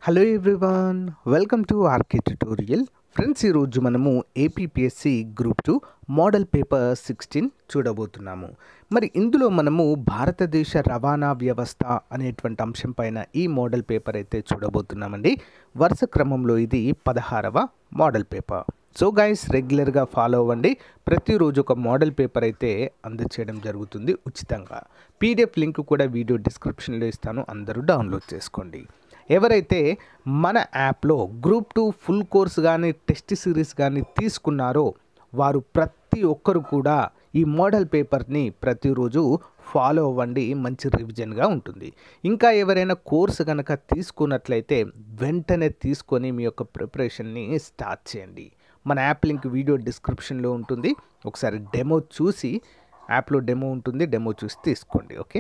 hello everyone welcome to RK tutorial friends ఈరోజు మనము APPSC group two model paper sixteen చూడబోతున్నాము మరి ఇందులో మనము భారతదేశ రవాణా వ్యవస్థ అనేటువంటి అంశం పైన ఈ మోడల్ పేపర్ అయితే చూడబోతున్నామండి వరుస క్రమంలో ఇది పదహారవ మోడల్ పేపర్ సో గైస్ రెగ్యులర్గా ఫాలో అవ్వండి ప్రతిరోజు ఒక మోడల్ పేపర్ అయితే అందచేయడం జరుగుతుంది ఉచితంగా పీడిఎఫ్ లింక్ కూడా వీడియో డిస్క్రిప్షన్లో ఇస్తాను అందరూ డౌన్లోడ్ చేసుకోండి ఎవరైతే మన యాప్లో గ్రూప్ టూ ఫుల్ కోర్స్ కానీ టెస్ట్ సిరీస్ కానీ తీసుకున్నారో వారు ప్రతి ఒక్కరు కూడా ఈ మోడల్ పేపర్ని ప్రతిరోజు ఫాలో అవ్వండి మంచి రివిజన్గా ఉంటుంది ఇంకా ఎవరైనా కోర్సు కనుక తీసుకున్నట్లయితే వెంటనే తీసుకొని మీ యొక్క ప్రిపరేషన్ని స్టార్ట్ చేయండి మన యాప్ లింక్ వీడియో డిస్క్రిప్షన్లో ఉంటుంది ఒకసారి డెమో చూసి యాప్లో డెమో ఉంటుంది డెమో చూసి తీసుకోండి ఓకే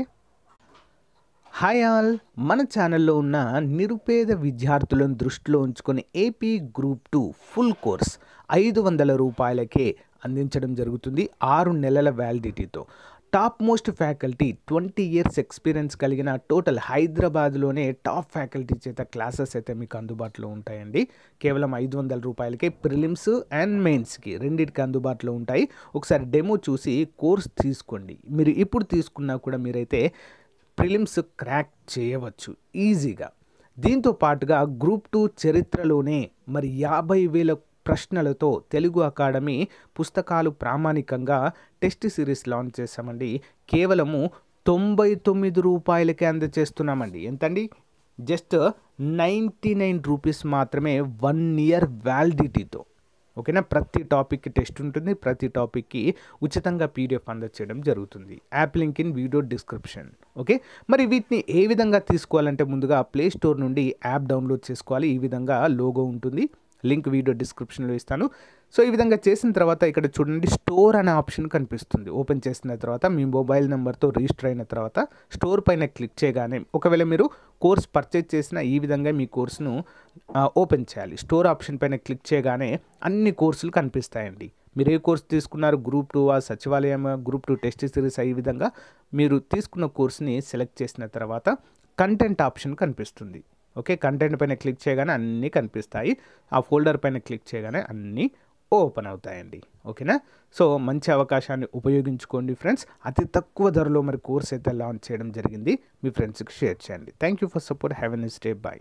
హాయ్ ఆల్ మన ఛానల్లో ఉన్న నిరుపేద విద్యార్థులను దృష్టిలో ఉంచుకొని AP group two full course ఐదు వందల రూపాయలకే అందించడం జరుగుతుంది ఆరు నెలల వ్యాలిడిటీతో top most faculty twenty years experience కలిగిన టోటల్ హైదరాబాద్లోనే టాప్ ఫ్యాకల్టీ చేత క్లాసెస్ అయితే మీకు అందుబాటులో ఉంటాయండి కేవలం ఐదు వందల రూపాయలకే ప్రిలిమ్స్ అండ్ మెయిన్స్కి రెండింటికి అందుబాటులో ఉంటాయి ఒకసారి డెమో చూసి కోర్స్ తీసుకోండి మీరు ఇప్పుడు తీసుకున్నా కూడా మీరైతే ప్రిలిమ్స్ క్రాక్ చేయవచ్చు ఈజీగా దీంతో పాటుగా గ్రూప్ టూ చరిత్రలోనే మరి యాభై వేల ప్రశ్నలతో తెలుగు అకాడమీ పుస్తకాలు ప్రామాణికంగా టెస్ట్ సిరీస్ లాంచ్ చేశామండి కేవలము తొంభై తొమ్మిది రూపాయలకే అందజేస్తున్నామండి ఎంతండి జస్ట్ నైంటీ నైన్ రూపీస్ మాత్రమే వన్ ఇయర్ వ్యాలిడిటీతో ఓకేనా ప్రతి టాపిక్కి టెస్ట్ ఉంటుంది ప్రతి టాపిక్కి ఉచితంగా పీడిఎఫ్ అందచేయడం జరుగుతుంది app link in video description okay మరి వీటిని ఏ విధంగా తీసుకోవాలంటే ముందుగా ప్లే స్టోర్ నుండి యాప్ డౌన్లోడ్ చేసుకోవాలి ఈ విధంగా లోగో ఉంటుంది లింక్ వీడియో డిస్క్రిప్షన్లో ఇస్తాను సో ఈ విధంగా చేసిన తర్వాత ఇక్కడ చూడండి స్టోర్ అనే ఆప్షన్ కనిపిస్తుంది ఓపెన్ చేసిన తర్వాత మీ మొబైల్ నెంబర్తో రిజిస్టర్ అయిన తర్వాత స్టోర్ పైన క్లిక్ చేయగానే ఒకవేళ మీరు కోర్స్ పర్చేజ్ చేసిన ఈ విధంగా మీ కోర్సును ఓపెన్ చేయాలి స్టోర్ ఆప్షన్ పైన క్లిక్ చేయగానే అన్ని కోర్సులు కనిపిస్తాయండి మీరు ఏ కోర్స్ తీసుకున్నారు గ్రూప్ టూ ఆ సచివాలయం గ్రూప్ టూ టెస్ట్ సిరీస్ ఈ విధంగా మీరు తీసుకున్న కోర్స్ని సెలెక్ట్ చేసిన తర్వాత కంటెంట్ ఆప్షన్ కనిపిస్తుంది ఓకే కంటెంట్ పైన క్లిక్ చేయగానే అన్నీ కనిపిస్తాయి ఆ ఫోల్డర్ పైన క్లిక్ చేయగానే అన్నీ ఓపెన్ అవుతాయండి ఓకేనా సో మంచి అవకాశాన్ని ఉపయోగించుకోండి ఫ్రెండ్స్ అతి తక్కువ ధరలో మరి కోర్స్ అయితే లాంచ్ చేయడం జరిగింది మీ ఫ్రెండ్స్కి షేర్ చేయండి thank you for support have an day bye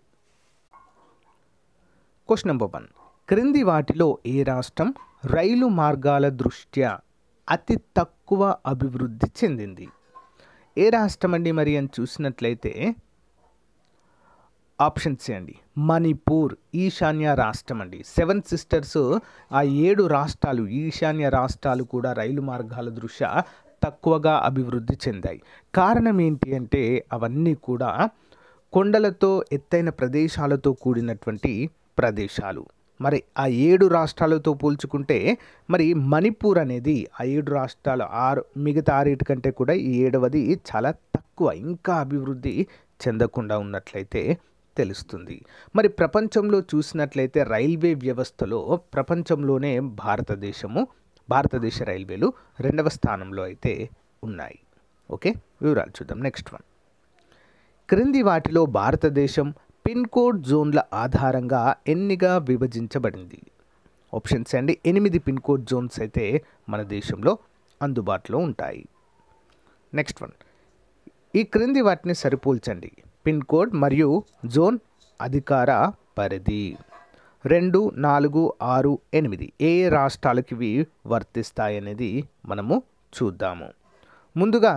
question number one క్రింది వాటిలో ఏ రాష్ట్రం రైలు మార్గాల దృష్ట్యా అతి తక్కువ అభివృద్ధి చెందింది ఏ రాష్ట్రం అండి మరి అని చూసినట్లయితే ఆప్షన్స్ అండి మణిపూర్ ఈశాన్య రాష్ట్రం అండి సెవెన్ సిస్టర్స్ ఆ ఏడు రాష్ట్రాలు ఈశాన్య రాష్ట్రాలు కూడా రైలు మార్గాల దృష్ట్యా తక్కువగా అభివృద్ధి చెందాయి కారణం ఏంటి అంటే అవన్నీ కూడా కొండలతో ఎత్తైన ప్రదేశాలతో కూడినటువంటి ప్రదేశాలు మరి ఆ ఏడు రాష్ట్రాలతో పోల్చుకుంటే మరి మణిపూర్ అనేది ఆ ఏడు రాష్ట్రాలు ఆరు మిగతా ఆరేటి కంటే కూడా ఈ ఏడవది చాలా తక్కువ ఇంకా అభివృద్ధి చెందకుండా ఉన్నట్లయితే తెలుస్తుంది మరి ప్రపంచంలో చూసినట్లయితే రైల్వే వ్యవస్థలో ప్రపంచంలోనే భారతదేశము భారతదేశ రైల్వేలు రెండవ స్థానంలో అయితే ఉన్నాయి ఓకే వివరాలు చూద్దాం నెక్స్ట్ వన్ క్రింది వాటిలో భారతదేశం పిన్ కోడ్ జోన్ల ఆధారంగా ఎన్నిగా విభజించబడింది ఆప్షన్స్ అండి ఎనిమిది పిన్ కోడ్ జోన్స్ అయితే మన దేశంలో అందుబాటులో ఉంటాయి నెక్స్ట్ వన్ ఈ క్రింది వాటిని సరిపోల్చండి పిన్ కోడ్ మరియు జోన్ అధికార పరిధి రెండు నాలుగు ఆరు ఎనిమిది ఏ ఏ రాష్ట్రాలకి ఇవి వర్తిస్తాయనేది మనము చూద్దాము ముందుగా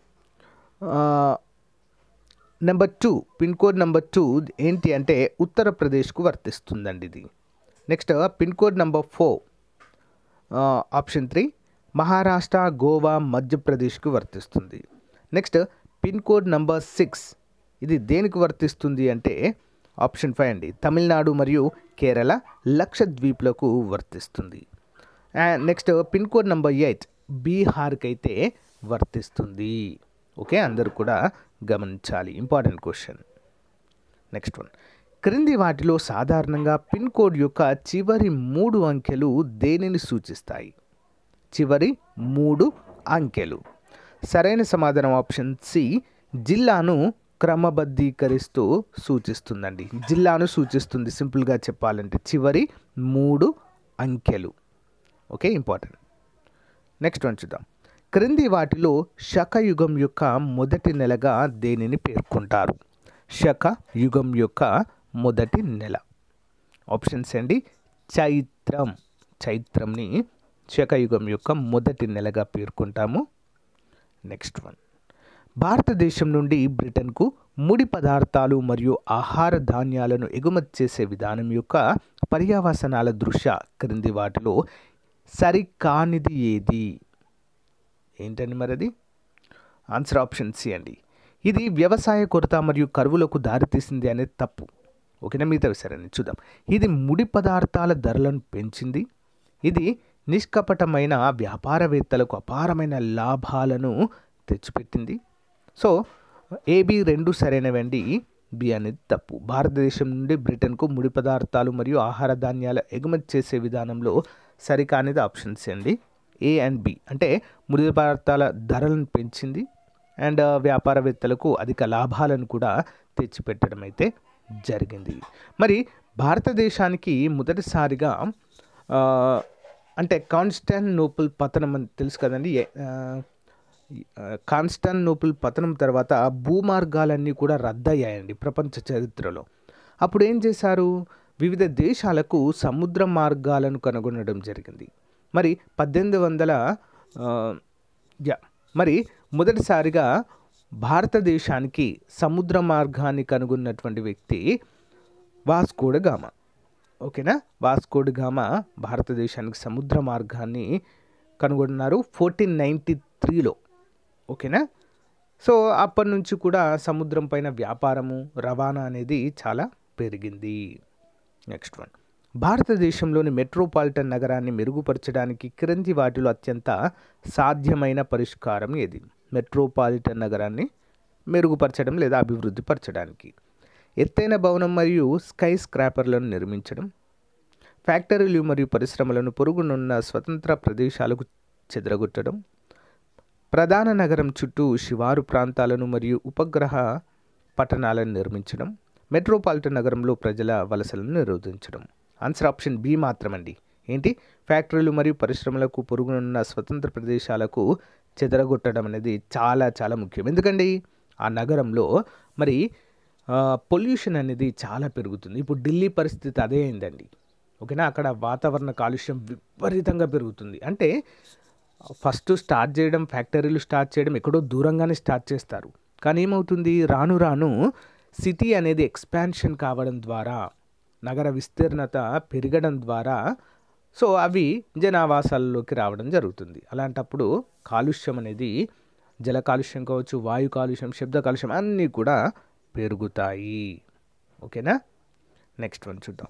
number two pin code number two ఏంటి అంటే ఉత్తరప్రదేశ్కు వర్తిస్తుందండి ఇది next pin code number four option three Maharashtra Goa మధ్యప్రదేశ్కు వర్తిస్తుంది next pin code number six ఇది దేనికి వర్తిస్తుంది అంటే ఆప్షన్ ఫైవ్ అండి తమిళనాడు మరియు కేరళ లక్షద్వీప్లకు వర్తిస్తుంది and next pin code number eight బీహార్కి అయితే వర్తిస్తుంది ఓకే అందరూ కూడా గమనించాలి ఇంపార్టెంట్ క్వశ్చన్ నెక్స్ట్ వన్ క్రింది వాటిలో సాధారణంగా పిన్ కోడ్ యొక్క చివరి మూడు అంకెలు దేనిని సూచిస్తాయి చివరి మూడు అంకెలు సరైన సమాధానం ఆప్షన్ సి జిల్లాను క్రమబద్ధీకరిస్తూ సూచిస్తుందండి జిల్లాను సూచిస్తుంది సింపుల్గా చెప్పాలంటే చివరి మూడు అంకెలు ఓకే ఇంపార్టెంట్ నెక్స్ట్ వన్ చూద్దాం క్రింది వాటిలో శక యుగం యొక్క మొదటి నెలగా దేనిని పేర్కొంటారు శక యుగం యొక్క మొదటి నెల ఆప్షన్స్ అండి చైత్రం చైత్రంని శకయుగం యొక్క మొదటి నెలగా పేర్కొంటాము నెక్స్ట్ వన్ భారతదేశం నుండి బ్రిటన్కు ముడి పదార్థాలు మరియు ఆహార ధాన్యాలను ఎగుమతి చేసే విధానం యొక్క పర్యావసనాల దృష్ట్యా క్రింది వాటిలో సరికానిది ఏది ఏంటండి మరి అది ఆన్సర్ ఆప్షన్ సి అండి ఇది వ్యవసాయ కొరత మరియు కరువులకు దారితీసింది అనేది తప్పు ఓకేనా మిగతా విషయాన్ని చూద్దాం ఇది ముడి పదార్థాల ధరలను పెంచింది ఇది నిష్కపటమైన వ్యాపారవేత్తలకు అపారమైన లాభాలను తెచ్చిపెట్టింది సో ఏబి రెండు సరైనవండి బి అనేది తప్పు భారతదేశం నుండి బ్రిటన్కు ముడి పదార్థాలు మరియు ఆహార ధాన్యాల ఎగుమతి చేసే విధానంలో సరికానిది ఆప్షన్స్ అండి ఏ అండ్ బి అంటే ముడి పదార్థాల ధరలను పెంచింది అండ్ వ్యాపారవేత్తలకు అధిక లాభాలను కూడా తెచ్చిపెట్టడం అయితే జరిగింది మరి భారతదేశానికి మొదటిసారిగా ఆ, అంటే కాన్స్టాంటినోపుల్ పతనం అని తెలుసు కదండి ఏ- ఆ, కాన్స్టాంటినోపుల్ పతనం తర్వాత భూమార్గాలన్నీ కూడా రద్దయ్యాయండి ప్రపంచ చరిత్రలో అప్పుడు ఏం చేశారు వివిధ దేశాలకు సముద్ర మార్గాలను కనుగొనడం జరిగింది మరి పద్దెనిమిది వందల ఆ, యా మరి మొదటిసారిగా భారతదేశానికి సముద్ర మార్గాన్ని కనుగొన్నటువంటి వ్యక్తి వాస్కోడ గామ ఓకేనా వాస్కోడ్ గామ భారతదేశానికి సముద్ర మార్గాన్ని కనుగొన్నారు ఫోర్టీన్ నైంటీ త్రీలో ఓకేనా సో అప్పటి నుంచి కూడా సముద్రం పైన వ్యాపారము రవాణా అనేది చాలా పెరిగింది నెక్స్ట్ వన్ భారతదేశంలోని మెట్రోపాలిటన్ నగరాన్ని మెరుగుపరచడానికి క్రింది వాటిలో అత్యంత సాధ్యమైన పరిష్కారం ఏది మెట్రోపాలిటన్ నగరాన్ని మెరుగుపరచడం లేదా అభివృద్ధి పరచడానికి ఎత్తైన భవనం మరియు స్కై స్క్రాపర్లను నిర్మించడం ఫ్యాక్టరీలు మరియు పరిశ్రమలను పొరుగునున్న స్వతంత్ర ప్రదేశాలకు చెదరగొట్టడం ప్రధాన నగరం చుట్టూ శివారు ప్రాంతాలను మరియు ఉపగ్రహ పట్టణాలను నిర్మించడం మెట్రోపాలిటన్ నగరంలో ప్రజల వలసలను నిరోధించడం ఆన్సర్ ఆప్షన్ బి మాత్రమండి ఏంటి ఫ్యాక్టరీలు మరియు పరిశ్రమలకు పొరుగునున్న స్వతంత్ర ప్రదేశాలకు చెదరగొట్టడం అనేది చాలా చాలా ముఖ్యం ఎందుకండి ఆ నగరంలో మరి పొల్యూషన్ అనేది చాలా పెరుగుతుంది ఇప్పుడు ఢిల్లీ పరిస్థితి అదే అయిందండి ఓకేనా అక్కడ వాతావరణ కాలుష్యం విపరీతంగా పెరుగుతుంది అంటే ఫస్ట్ స్టార్ట్ చేయడం ఫ్యాక్టరీలు స్టార్ట్ చేయడం ఎక్కడో దూరంగానే స్టార్ట్ చేస్తారు కానీ ఏమవుతుంది రాను రాను సిటీ అనేది ఎక్స్పాన్షన్ కావడం ద్వారా నగర విస్తీర్ణత పెరగడం ద్వారా సో అవి జనావాసాల్లోకి రావడం జరుగుతుంది అలాంటప్పుడు కాలుష్యం అనేది జల కాలుష్యం కావచ్చు వాయు కాలుష్యం శబ్ద కాలుష్యం అన్నీ కూడా పెరుగుతాయి ఓకేనా నెక్స్ట్ వన్ చూద్దాం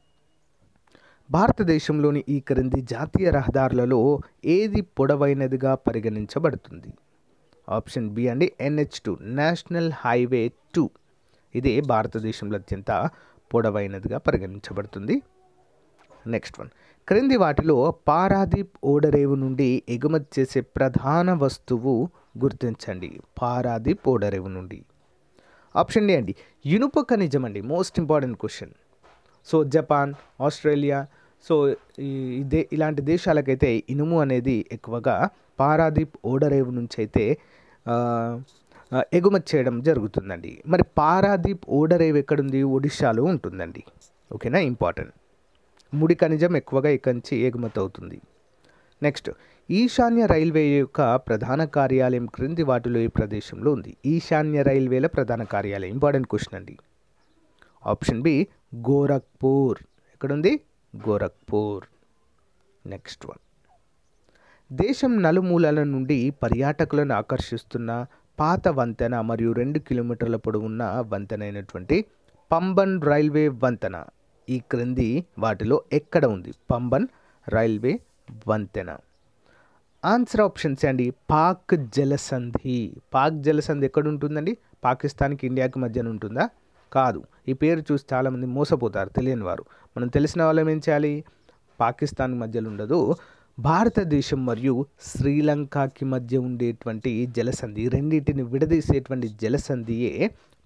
భారతదేశంలోని ఈ క్రింది జాతీయ రహదారులలో ఏది పొడవైనదిగా పరిగణించబడుతుంది ఆప్షన్ బి అండి NH two national highway two ఇది భారతదేశంలో అత్యంత పొడవైనదిగా పరిగణించబడుతుంది నెక్స్ట్ వన్ క్రింది వాటిలో పారాదీప్ ఓడరేవు నుండి ఎగుమతి చేసే ప్రధాన వస్తువు గుర్తించండి పారాదీప్ ఓడరేవు నుండి ఆప్షన్ డి అండి ఇనుప ఖనిజం అండి most important question so Japan Australia so ఈ దే ఇలాంటి దేశాలకైతే ఇనుము అనేది ఎక్కువగా పారాదీప్ ఓడరేవు నుంచి అయితే ఆ, ఆ, ఎగుమతి చేయడం జరుగుతుందండి మరి పారాదీప్ ఓడరేవు ఎక్కడుంది ఒడిశాలో ఉంటుందండి ఓకేనా ఇంపార్టెంట్ ముడి ఖనిజం ఎక్కువగా ఇక్కడి నుంచి ఎగుమతి అవుతుంది నెక్స్ట్ ఈశాన్య రైల్వే యొక్క ప్రధాన కార్యాలయం క్రింది వాటిలో ఈ ప్రదేశంలో ఉంది ఈశాన్య రైల్వేల ప్రధాన కార్యాలయం ఇంపార్టెంట్ క్వశ్చన్ అండి ఆప్షన్ బి గోరఖ్పూర్ ఎక్కడుంది గోరఖ్పూర్ నెక్స్ట్ వన్ దేశం నలుమూలల నుండి పర్యాటకులను ఆకర్షిస్తున్న పాత వంతెన మరియు రెండు కిలోమీటర్ల పొడవున్న వంతెన అయినటువంటి పంబన్ రైల్వే వంతెన ఈ క్రింది వాటిలో ఎక్కడ ఉంది పంబన్ రైల్వే వంతెన ఆన్సర్ ఆప్షన్స్ అండి పాక్ జలసంధి పాక్ జలసంధి ఎక్కడ ఉంటుందండి పాకిస్తాన్కి ఇండియాకి మధ్యన ఉంటుందా కాదు ఈ పేరు చూసి చాలామంది మోసపోతారు తెలియని వారు మనం తెలిసిన వాళ్ళం ఏం చేయాలి పాకిస్తాన్ మధ్యలో ఉండదు భారతదేశం మరియు శ్రీలంకకి మధ్య ఉండేటువంటి జలసంధి ఈ రెండింటిని విడదీసేటువంటి జలసంధియే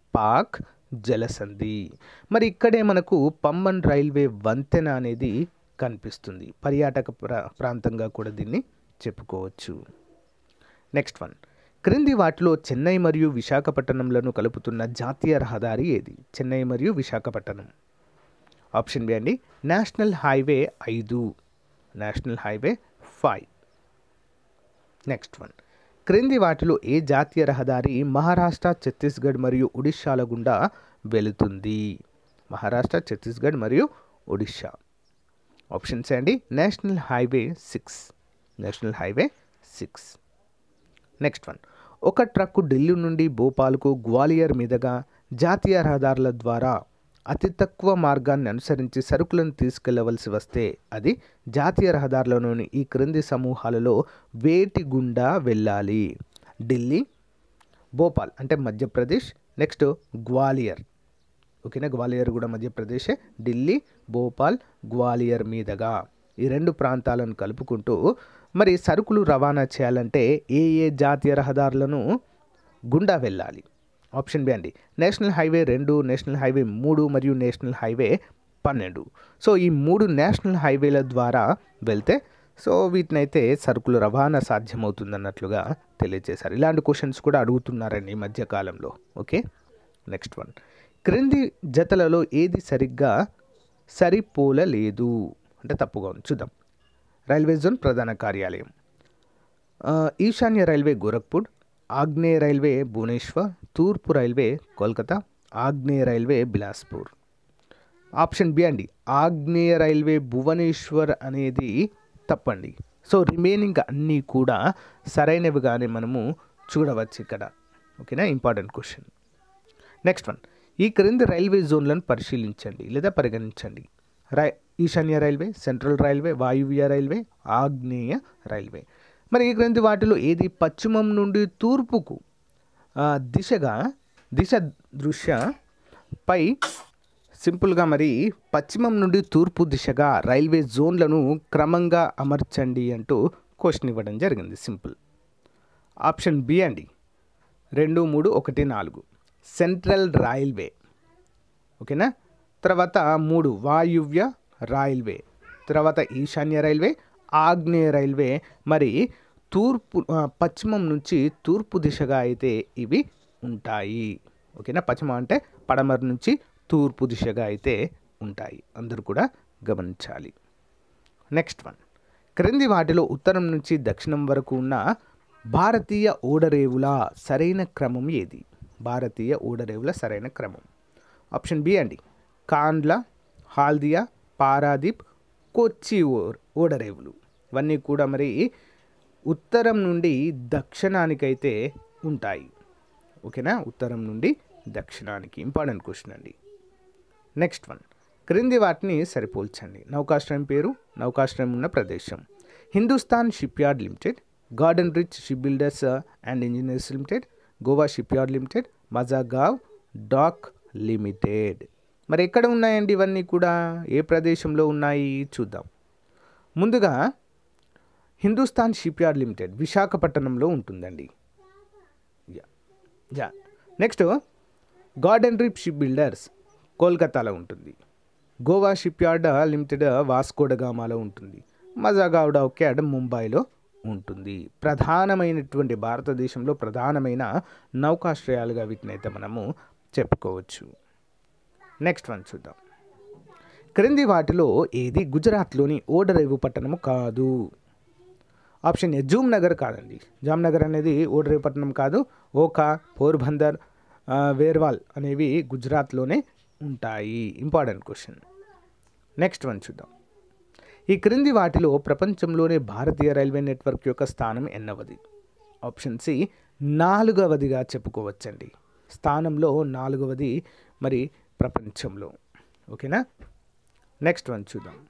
పాక్ జలసంధి మరి ఇక్కడే మనకు పంబన్ రైల్వే వంతెన అనేది కనిపిస్తుంది పర్యాటక ప్రా ప్రాంతంగా కూడా దీన్ని చెప్పుకోవచ్చు నెక్స్ట్ వన్ క్రింది వాటిలో చెన్నై మరియు విశాఖపట్నంలను కలుపుతున్న జాతీయ రహదారి ఏది చెన్నై మరియు విశాఖపట్నం ఆప్షన్ బి అండి నేషనల్ హైవే ఐదు national highway five next one క్రింది వాటిలో ఏ జాతీయ రహదారి మహారాష్ట్ర ఛత్తీస్గఢ్ మరియు ఒడిశాల గుండా వెళుతుంది మహారాష్ట్ర ఛత్తీస్గఢ్ మరియు ఒడిశా ఆప్షన్స్ అండి national highway six national highway six next one ఒక ట్రక్కు ఢిల్లీ నుండి భోపాల్కు గ్వాలియర్ మీదుగా జాతీయ రహదారుల ద్వారా అతి తక్కువ మార్గాన్ని అనుసరించి సరుకులను తీసుకెళ్లవలసి వస్తే అది జాతీయ రహదారులలోని ఈ క్రింది సమూహాలలో వేటి గుండా వెళ్ళాలి ఢిల్లీ భోపాల్ అంటే మధ్యప్రదేశ్ నెక్స్ట్ గ్వాలియర్ ఓకేనా గ్వాలియర్ కూడా మధ్యప్రదేశే ఢిల్లీ భోపాల్ గ్వాలియర్ మీదుగా ఈ రెండు ప్రాంతాలను కలుపుకుంటూ మరి సరుకులు రవాణా చేయాలంటే ఏ ఏ జాతీయ రహదారులను గుండా వెళ్ళాలి ఆప్షన్ బి అండి నేషనల్ హైవే రెండు నేషనల్ హైవే మూడు మరియు నేషనల్ హైవే పన్నెండు సో ఈ మూడు నేషనల్ హైవేల ద్వారా వెళ్తే సో వీటినైతే సరుకులు రవాణా సాధ్యమవుతుందన్నట్లుగా తెలియజేశారు ఇలాంటి క్వశ్చన్స్ కూడా అడుగుతున్నారండి ఈ మధ్యకాలంలో ఓకే నెక్స్ట్ వన్ క్రింది జతలలో ఏది సరిగ్గా సరిపోలలేదు అంటే తప్పుగా ఉంది చూద్దాం రైల్వే జోన్ ప్రధాన కార్యాలయం ఆ, ఈశాన్య రైల్వే గోరఖ్పూర్ ఆగ్నేయ రైల్వే భువనేశ్వర్ తూర్పు రైల్వే కోల్కతా ఆగ్నేయ రైల్వే బిలాస్పూర్ ఆప్షన్ బి అండి ఆగ్నేయ రైల్వే భువనేశ్వర్ అనేది తప్పండి సో రిమైనింగ్ అన్నీ కూడా సరైనవిగానే మనము చూడవచ్చు ఇక్కడ ఓకేనా ఇంపార్టెంట్ క్వశ్చన్ నెక్స్ట్ వన్ ఈ క్రింది రైల్వే జోన్లను పరిశీలించండి లేదా పరిగణించండి రై ఈశాన్య రైల్వే సెంట్రల్ రైల్వే వాయువ్య రైల్వే ఆగ్నేయ రైల్వే మరి ఈ క్రింది వాటిలో ఏది పశ్చిమం నుండి తూర్పుకు ఆ, దిశగా దిశ దృశ్య పై సింపుల్గా మరి పశ్చిమం నుండి తూర్పు దిశగా రైల్వే జోన్లను క్రమంగా అమర్చండి అంటూ క్వశ్చన్ ఇవ్వడం జరిగింది సింపుల్ ఆప్షన్ బి అండి రెండు మూడు ఒకటి నాలుగు సెంట్రల్ రైల్వే ఓకేనా తర్వాత మూడు వాయువ్య రైల్వే తర్వాత ఈశాన్య రైల్వే ఆగ్నేయ రైల్వే మరి తూర్పు ఆ, పశ్చిమం నుంచి తూర్పు దిశగా అయితే ఇవి ఉంటాయి ఓకేనా పశ్చిమ అంటే పడమర నుంచి తూర్పు దిశగా అయితే ఉంటాయి అందరూ కూడా గమనించాలి నెక్స్ట్ వన్ క్రింది వాటిలో ఉత్తరం నుంచి దక్షిణం వరకు ఉన్న భారతీయ ఓడరేవుల సరైన క్రమం ఏది భారతీయ ఓడరేవుల సరైన క్రమం ఆప్షన్ బి అండి కాండ్ల హాల్దియా పారాదీప్ కొచ్చి ఓ- ఓడరేవులు ఇవన్నీ కూడా మరి ఉత్తరం నుండి దక్షిణానికైతే ఉంటాయి ఓకేనా ఉత్తరం నుండి దక్షిణానికి ఇంపార్టెంట్ క్వశ్చన్ అండి నెక్స్ట్ వన్ క్రింది వాటిని సరిపోల్చండి నౌకాశ్రయం పేరు నౌకాశ్రయం ఉన్న ప్రదేశం Hindustan shipyard limited garden reach shipbuilders and engineers limited Goa shipyard limited Mazagon dock limited మరి ఎక్కడ ఉన్నాయండి ఇవన్నీ కూడా ఏ ప్రదేశంలో ఉన్నాయి చూద్దాం ముందుగా హిందుస్థాన్ షిప్ యార్డ్ లిమిటెడ్ విశాఖపట్నంలో ఉంటుందండి yeah yeah next garden reach shipbuilders కోల్కతాలో ఉంటుంది గోవా షిప్ యార్డ్ లిమిటెడ్ వాస్కోడగామాలో ఉంటుంది మజాగావ్ డాక్యార్డ్ ముంబైలో ఉంటుంది ప్రధానమైనటువంటి భారతదేశంలో ప్రధానమైన నౌకాశ్రయాలుగా వీటిని అయితే మనము చెప్పుకోవచ్చు నెక్స్ట్ వన్ చూద్దాం క్రింది వాటిలో ఏది గుజరాత్లోని ఓడరేవు పట్టణము కాదు ఆప్షన్ ఏ జూమ్ నగర్ కాదండి జామ్నగర్ అనేది ఓడరేవు పట్టణం కాదు ఓకా పోర్బందర్ ఆ, వేర్వాల్ అనేవి గుజరాత్లోనే ఉంటాయి ఇంపార్టెంట్ క్వశ్చన్ నెక్స్ట్ వన్ చూద్దాం ఈ క్రింది వాటిలో ప్రపంచంలోనే భారతీయ రైల్వే నెట్వర్క్ యొక్క స్థానం ఎన్నవది ఆప్షన్ సి నాలుగవదిగా చెప్పుకోవచ్చండి స్థానంలో నాలుగవది మరి ప్రపంచంలో ఓకేనా నెక్స్ట్ వన్ చూద్దాం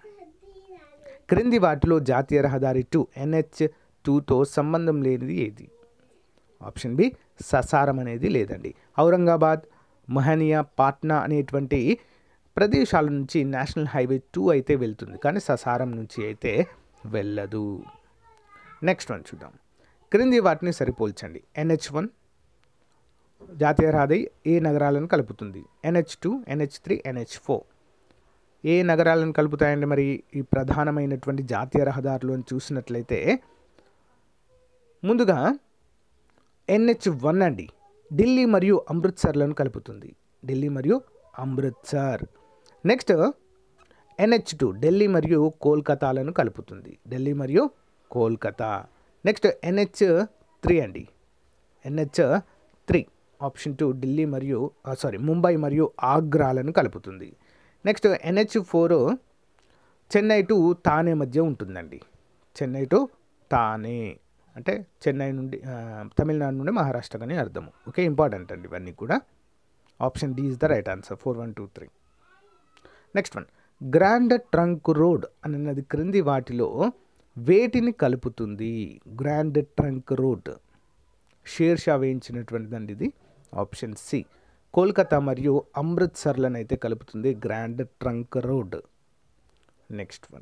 క్రింది వాటిలో జాతీయ రహదారి టూ ఎన్హెచ్ టూతో సంబంధం లేనిది ఏది ఆప్షన్ బి ససారం అనేది లేదండి ఔరంగాబాద్ మహనియా పాట్నా అనేటువంటి ప్రదేశాల నుంచి నేషనల్ హైవే టూ అయితే వెళ్తుంది కానీ ససారం నుంచి అయితే వెళ్ళదు నెక్స్ట్ వన్ చూద్దాం క్రింది వాటిని సరిపోల్చండి ఎన్హెచ్ వన్ జాతీయ రహదారి ఏ నగరాలను కలుపుతుంది NH two NH three NH four ఏ నగరాలను కలుపుతాయండి మరి ఈ ప్రధానమైనటువంటి జాతీయ రహదారులు అని చూసినట్లయితే ముందుగా ఎన్హెచ్ వన్ అండి ఢిల్లీ మరియు అమృత్సర్లను కలుపుతుంది ఢిల్లీ మరియు Amritsar next NH two Delhi మరియు కోల్కతాలను కలుపుతుంది ఢిల్లీ మరియు కోల్కతా నెక్స్ట్ ఎన్హెచ్ త్రీ అండి NH three option two Delhi మరియు సారీ ముంబై మరియు ఆగ్రాలను కలుపుతుంది next NH four Chennai to Thane మధ్య ఉంటుందండి చెన్నై టు తానే అంటే చెన్నై నుండి ఆ, తమిళనాడు నుండి మహారాష్ట్ర అని అర్థము ఓకే ఇంపార్టెంట్ అండి ఇవన్నీ కూడా option D is the right answer four one two three next one grand trunk road అన్నది క్రింది వాటిలో వేటిని కలుపుతుంది grand trunk road Sher Shah వేయించినటువంటిదండి ఇది ఆప్షన్ సి కోల్కతా మరియు అమృత్సర్లను అయితే కలుపుతుంది grand trunk road next one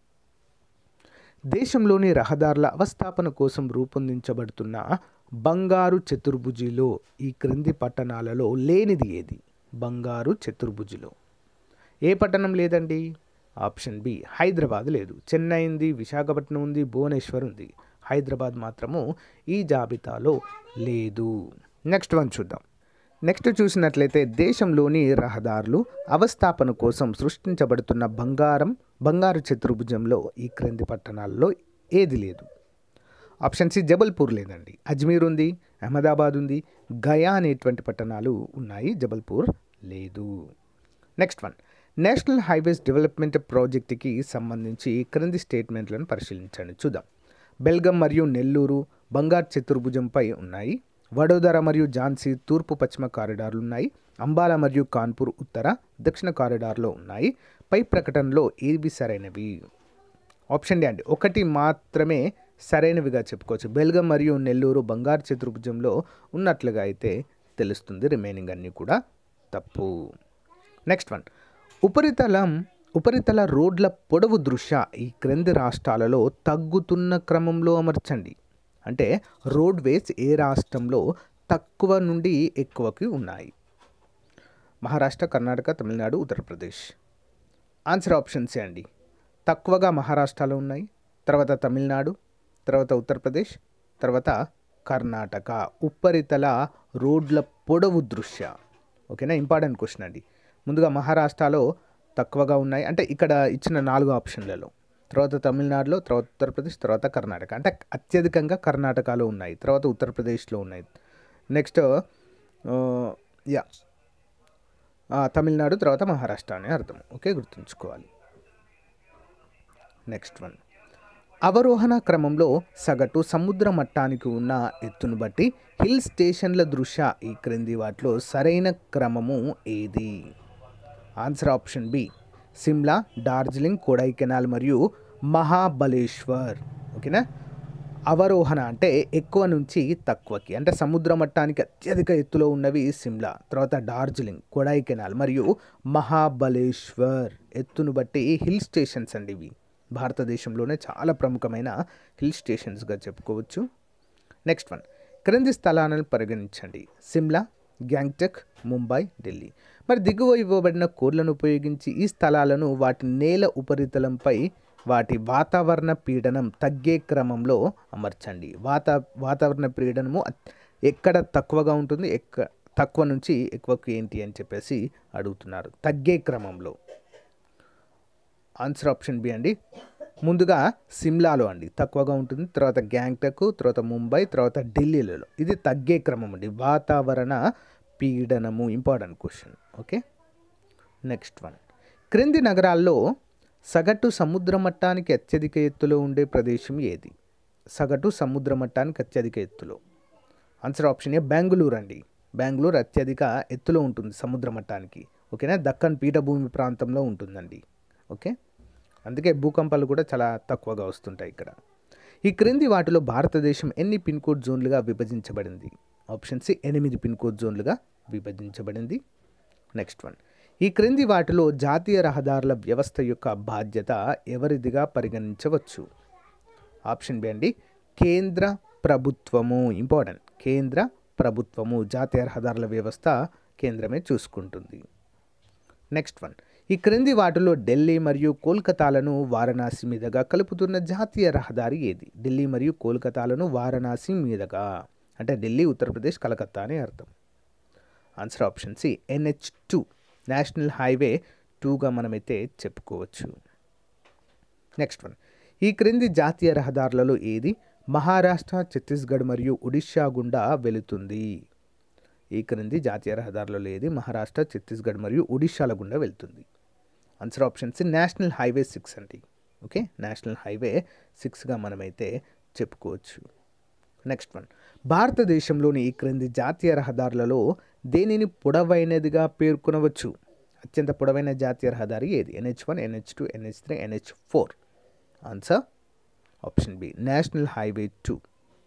దేశంలోని రహదారుల అవస్థాపన కోసం రూపొందించబడుతున్న బంగారు చతుర్భుజిలో ఈ క్రింది పట్టణాలలో లేనిది ఏది బంగారు చతుర్భుజిలో ఏ పట్టణం లేదండి ఆప్షన్ బి హైదరాబాద్ లేదు చెన్నై ఉంది విశాఖపట్నం ఉంది భువనేశ్వర్ ఉంది హైదరాబాద్ మాత్రము ఈ జాబితాలో లేదు నెక్స్ట్ వన్ చూద్దాం నెక్స్ట్ చూసినట్లయితే దేశంలోని రహదారులు అవస్థాపన కోసం సృష్టించబడుతున్న బంగారం బంగారు చతుర్భుజంలో ఈ క్రింది పట్టణాల్లో ఏది లేదు ఆప్షన్ సి జబల్పూర్ లేదండి అజ్మీర్ ఉంది అహ్మదాబాద్ ఉంది గయా అనేటువంటి పట్టణాలు ఉన్నాయి జబల్పూర్ లేదు next one national highways development ప్రాజెక్టుకి సంబంధించి క్రింది స్టేట్మెంట్లను పరిశీలించండి చూద్దాం బెల్గం మరియు నెల్లూరు బంగారు చతుర్భుజంపై ఉన్నాయి వడోదర మరియు ఝాన్సీ తూర్పు పశ్చిమ కారిడార్లు ఉన్నాయి అంబాల మరియు కాన్పూర్ ఉత్తర దక్షిణ కారిడార్లో ఉన్నాయి పై ప్రకటనలో ఏవి సరైనవి ఆప్షన్ డి అండి ఒకటి మాత్రమే సరైనవిగా చెప్పుకోవచ్చు బెల్గం మరియు నెల్లూరు బంగారు చతుర్భుజంలో ఉన్నట్లుగా అయితే తెలుస్తుంది రిమైనింగ్ అన్నీ కూడా తప్పు నెక్స్ట్ వన్ ఉపరితలం ఉపరితల రోడ్ల పొడవు దృష్ట్యా ఈ క్రింది రాష్ట్రాలలో తగ్గుతున్న క్రమంలో అమర్చండి అంటే రోడ్ వేస్ ఏ రాష్ట్రంలో తక్కువ నుండి ఎక్కువకి ఉన్నాయి మహారాష్ట్ర కర్ణాటక తమిళనాడు ఉత్తరప్రదేశ్ ఆన్సర్ ఆప్షన్సే అండి తక్కువగా మహారాష్ట్రలో ఉన్నాయి తర్వాత తమిళనాడు తర్వాత ఉత్తరప్రదేశ్ తర్వాత కర్ణాటక ఉపరితల రోడ్ల పొడవు దృష్ట్యా ఓకేనా ఇంపార్టెంట్ క్వశ్చన్ అండి ముందుగా మహారాష్ట్రలో తక్కువగా ఉన్నాయి అంటే ఇక్కడ ఇచ్చిన నాలుగు ఆప్షన్లలో తర్వాత తమిళనాడులో తర్వాత ఉత్తరప్రదేశ్ తర్వాత కర్ణాటక అంటే అత్యధికంగా కర్ణాటకలో ఉన్నాయి తర్వాత ఉత్తరప్రదేశ్లో ఉన్నాయి నెక్స్ట్ యా తమిళనాడు తర్వాత మహారాష్ట్ర అని అర్థం ఓకే గుర్తుంచుకోవాలి నెక్స్ట్ వన్ అవరోహణ క్రమంలో సగటు సముద్ర మట్టానికి ఉన్న ఎత్తును బట్టి హిల్ స్టేషన్ల దృష్ట్యా ఈ క్రింది వాటిలో సరైన క్రమము ఏది answer option B Shimla Darjeeling Kodaikanal మరియు మహాబలేశ్వర్ ఓకేనా అవరోహణ అంటే ఎక్కువ నుంచి తక్కువకి అంటే సముద్ర మట్టానికి అత్యధిక ఎత్తులో ఉన్నవి సిమ్లా తర్వాత డార్జిలింగ్ కొడైకెనాల్ మరియు మహాబలేశ్వర్ ఎత్తును బట్టి హిల్ స్టేషన్స్ అండి ఇవి భారతదేశంలోనే చాలా ప్రముఖమైన హిల్ స్టేషన్స్గా చెప్పుకోవచ్చు నెక్స్ట్ వన్ క్రింది స్థలాలను పరిగణించండి సిమ్లా గ్యాంగ్టక్ ముంబై ఢిల్లీ మరి దిగువ ఇవ్వబడిన కోడ్లను ఉపయోగించి ఈ స్థలాలను వాటి నేల ఉపరితలంపై వాటి వాతావరణ పీడనం తగ్గే క్రమంలో అమర్చండి వాత వాతావరణ పీడనము అత్- ఎక్కడ తక్కువగా ఉంటుంది ఎక్క తక్కువ నుంచి ఎక్కువకు ఏంటి అని చెప్పేసి అడుగుతున్నారు తగ్గే క్రమంలో ఆన్సర్ ఆప్షన్ బి అండి ముందుగా సిమ్లాలో అండి తక్కువగా ఉంటుంది తర్వాత గ్యాంగ్టక్ తర్వాత ముంబై తర్వాత ఢిల్లీలలో ఇది తగ్గే క్రమం అండి వాతావరణ పీడనము important question okay next one క్రింది నగరాల్లో సగటు సముద్ర మట్టానికి అత్యధిక ఎత్తులో ఉండే ప్రదేశం ఏది సగటు సముద్ర మట్టానికి అత్యధిక ఎత్తులో ఆన్సర్ ఆప్షన్ ఏ బెంగళూరు అండి బెంగళూరు అత్యధిక ఎత్తులో ఉంటుంది సముద్ర మట్టానికి ఓకేనా దక్కన్ పీఠభూమి ప్రాంతంలో ఉంటుందండి ఓకే అందుకే భూకంపాలు కూడా చాలా తక్కువగా వస్తుంటాయి ఇక్కడ ఈ క్రింది వాటిలో భారతదేశం ఎన్ని పిన్ కోడ్ జోన్లుగా విభజించబడింది ఆప్షన్ సి ఎనిమిది పిన్ కోడ్ జోన్లుగా విభజించబడింది నెక్స్ట్ వన్ ఈ క్రింది వాటిలో జాతీయ రహదారుల వ్యవస్థ యొక్క బాధ్యత ఎవరిదిగా పరిగణించవచ్చు ఆప్షన్ బి అండి కేంద్ర ప్రభుత్వము ఇంపార్టెంట్ కేంద్ర ప్రభుత్వము జాతీయ రహదారుల వ్యవస్థ కేంద్రమే చూసుకుంటుంది నెక్స్ట్ వన్ ఈ క్రింది వాటిలో ఢిల్లీ మరియు కోల్కతాలను వారణాసి మీదుగా కలుపుతున్న జాతీయ రహదారి ఏది ఢిల్లీ మరియు కోల్కతాలను వారణాసి మీదుగా అంటే ఢిల్లీ ఉత్తరప్రదేశ్ కలకత్తా అని అర్థం answer option C NH two national highway టూగా మనమైతే చెప్పుకోవచ్చు నెక్స్ట్ వన్ ఈ క్రింది జాతీయ రహదారులలో ఏది మహారాష్ట్ర ఛత్తీస్గఢ్ మరియు ఒడిషా గుండా వెళుతుంది ఈ క్రింది జాతీయ రహదారులలో ఏది మహారాష్ట్ర ఛత్తీస్గఢ్ మరియు ఒడిషాల గుండా వెళ్తుంది answer option C national highway six అండి ఓకే నేషనల్ హైవే సిక్స్గా మనమైతే చెప్పుకోవచ్చు నెక్స్ట్ వన్ భారతదేశంలోని ఈ క్రింది జాతీయ రహదారులలో దేనిని పొడవైనదిగా పేర్కొనవచ్చు అత్యంత పొడవైన జాతీయ రహదారి ఏది NH one NH two NH three NH four answer option B national highway two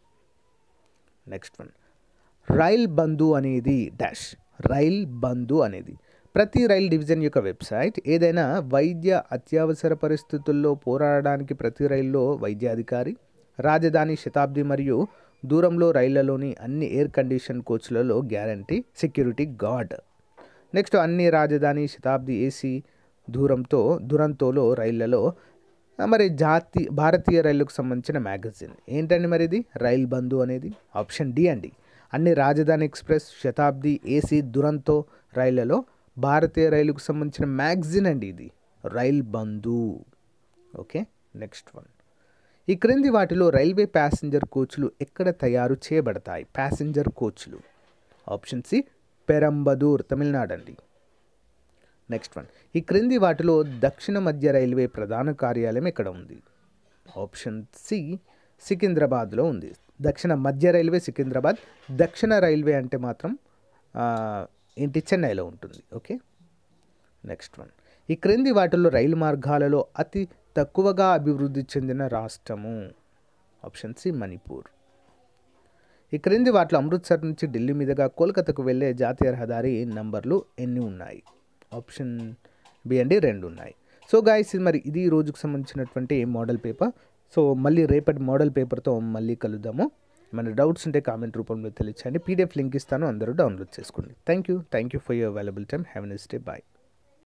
next one rail Bandhu అనేది డాష్ రైల్ బంధు అనేది ప్రతి రైల్ డివిజన్ యొక్క వెబ్సైట్ ఏదైనా వైద్య అత్యవసర పరిస్థితుల్లో పోరాడడానికి ప్రతి రైల్లో వైద్యాధికారి రాజధాని శతాబ్ది మరియు దూరంలో రైళ్లలోని అన్ని ఎయిర్ కండిషన్ కోచ్లలో గ్యారంటీ సెక్యూరిటీ గార్డ్ నెక్స్ట్ అన్ని రాజధాని శతాబ్ది ఏసీ దూరంతో దురంతోలో రైళ్లలో మరి జాతి భారతీయ రైళ్లకు సంబంధించిన మ్యాగజైన్ ఏంటండి మరి ఇది రైల్ బంధు అనేది ఆప్షన్ డి అండి అన్ని రాజధాని ఎక్స్ప్రెస్ శతాబ్ది ఏసీ దురంతో రైళ్లలో భారతీయ రైలుకు సంబంధించిన మ్యాగజైన్ అండి ఇది Rail Bandhu okay next one ఈ క్రింది వాటిలో రైల్వే ప్యాసింజర్ కోచ్లు ఎక్కడ తయారు చేయబడతాయి ప్యాసింజర్ కోచ్లు ఆప్షన్ సి పెరంబదూర్ తమిళనాడు అండి నెక్స్ట్ వన్ ఈ క్రింది వాటిలో దక్షిణ మధ్య రైల్వే ప్రధాన కార్యాలయం ఎక్కడ ఉంది ఆప్షన్ సి సికింద్రాబాద్లో ఉంది దక్షిణ మధ్య రైల్వే సికింద్రాబాద్ దక్షిణ రైల్వే అంటే మాత్రం ఆ, ఏంటి చెన్నైలో ఉంటుంది ఓకే నెక్స్ట్ వన్ ఈ క్రింది వాటిల్లో రైలు మార్గాలలో అతి తక్కువగా అభివృద్ధి చెందిన రాష్ట్రము ఆప్షన్ సి మణిపూర్ ఈ క్రింది వాటిలో అమృత్సర్ నుంచి ఢిల్లీ మీదుగా కోల్కతాకు వెళ్ళే జాతీయ రహదారి నంబర్లు ఎన్ని ఉన్నాయి ఆప్షన్ బి అండి రెండు ఉన్నాయి సో గాయస్ మరి ఇది ఈ రోజుకు సంబంధించినటువంటి మోడల్ పేపర్ సో మళ్ళీ రేపటి మోడల్ పేపర్తో మళ్ళీ కలుద్దాము మన డౌట్స్ ఉంటే కామెంట్ రూపంలో తెలియచండి పీడిఎఫ్ లింక్ ఇస్తాను అందరూ డౌన్లోడ్ చేసుకోండి thank you thank you for your available time have nice day bye